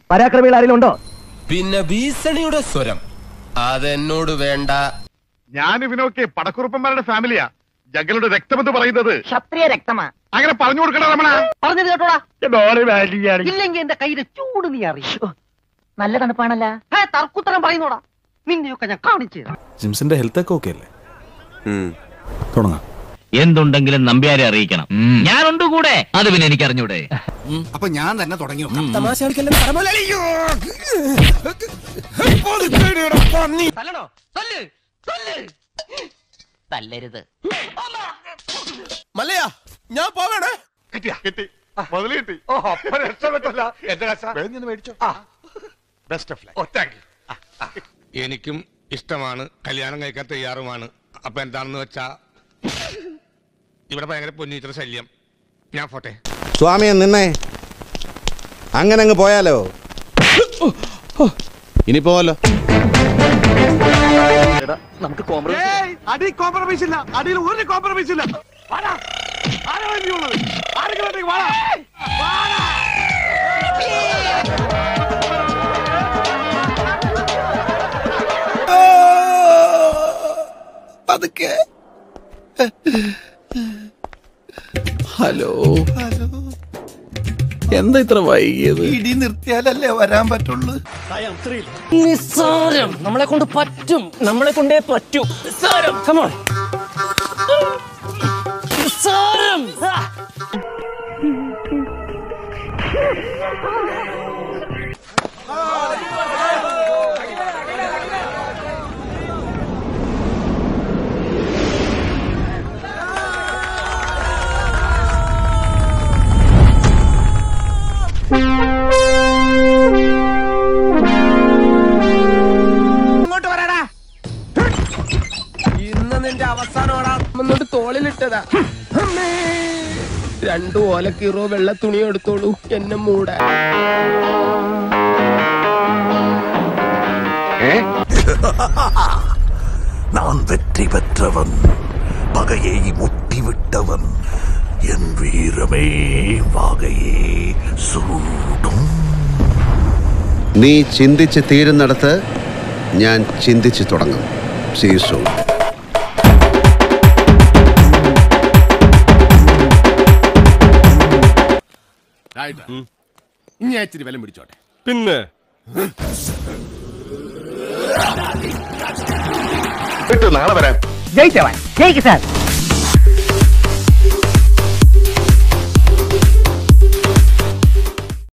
പരാക്രമികൾ ആരെങ്കിലും ഉണ്ടോ പിന്നെ ഭീഷണിയുടെ സ്വരം അതെന്നോട് വേണ്ട ഞാൻ ഇവനൊക്കെ പടക്കുറുപ്പന്മാരുടെ ഫാമിലിയാ ജഗലുടെ രക്തമെന്ന് പറയുന്നത് ക്ഷത്രിയ രക്തമാ അങ്ങനെ പറഞ്ഞു കൊടുക്കണ രമണ പറഞ്ഞത് കേട്ടോടാ ഇല്ലെങ്കിൽ എന്റെ കയ്യിലെ ചൂട് നീ അറിയോ നല്ല തണുപ്പാണല്ല തർക്കുത്തരം പറയുന്നോടാ നിന്നെയൊക്കെ ഞാൻ കാണിച്ചു തരാം ജിംസിന്റെ ഹെൽത്ത് ഒക്കെ ഓക്കെ അല്ലേ തുടങ്ങാം എന്തുണ്ടെങ്കിലും നമ്പ്യാരെ അറിയിക്കണം ഞാനുണ്ട് കൂടെ അത് പിന്നെ എനിക്ക് അറിഞ്ഞൂടെ അപ്പൊ ഞാൻ തന്നെ തുടങ്ങി തല്ലണോ തല്ല് തല്ല് തല്ലരുത് മല്ലയാ ഞാൻ പോവേണേ കിട്ടിയാ കിട്ടി മുതല് കിട്ടി ഓ അപ്പൊ രക്ഷപ്പെട്ടല്ല എന്റെ കശ മേടിച്ചോ best of life oh thank you എനിക്കും ഇഷ്ടമാണ് കല്യാണം കഴിക്കാൻ തയ്യാറുമാണ് അപ്പൊ എന്താണെന്ന് വെച്ചാ ഇവിടെ ഭയങ്കര പൊന്നീറ്റർ ശല്യം ഞാൻ പോട്ടെ സ്വാമിയെ നിന്നേ അങ്ങനെ അങ്ങ് പോയാലോ ഇനി പോവല്ലോ അടി കോംപ്രമൈസ് ഇല്ല അടിയിൽ ഒരു കോംപ്രമൈസ് ഇല്ല വാടാ. ആരാ വേണ്ടിയുള്ളത്? ആരെങ്കിലും ഉണ്ടെങ്കിൽ വാടാ. വാടാ. പതുക്കെ ഹലോ എന്താ ഇത്ര വൈകിയത് ഇടി നിർത്തിയാലല്ലേ വരാൻ പറ്റുള്ളൂ നിസ്സാരം നമ്മളെ കൊണ്ട് പറ്റും നമ്മളെ കൊണ്ടേ പറ്റൂ നിസ്സാരം കമോൺ നിസ്സാരം ഇന്ന് നിന്റെ അവസാനോടാ മുന്നോട്ട് തോളിലിട്ടതാ അമ്മേ. രണ്ടു ഓലക്കീറോ വെള്ള തുണി എടുത്തോളൂ എന്നെ മൂടാ நான் வெற்றி பெற்றவன் பகையை முட்டிவிட்டவன் என் வீரமே வாகையே சூடும் നീ ചിന്തിച്ച് തീരുന്നിടത്ത് ഞാൻ ചിന്തിച്ച് തുടങ്ങും സീസോ ഇനി ഞാൻ ഇച്ചിരി വിലം പിടിച്ചോട്ടെ പിന്നെ നാളെ വരാം ജയിച്ചവൻ ജയിക്ക് സാർ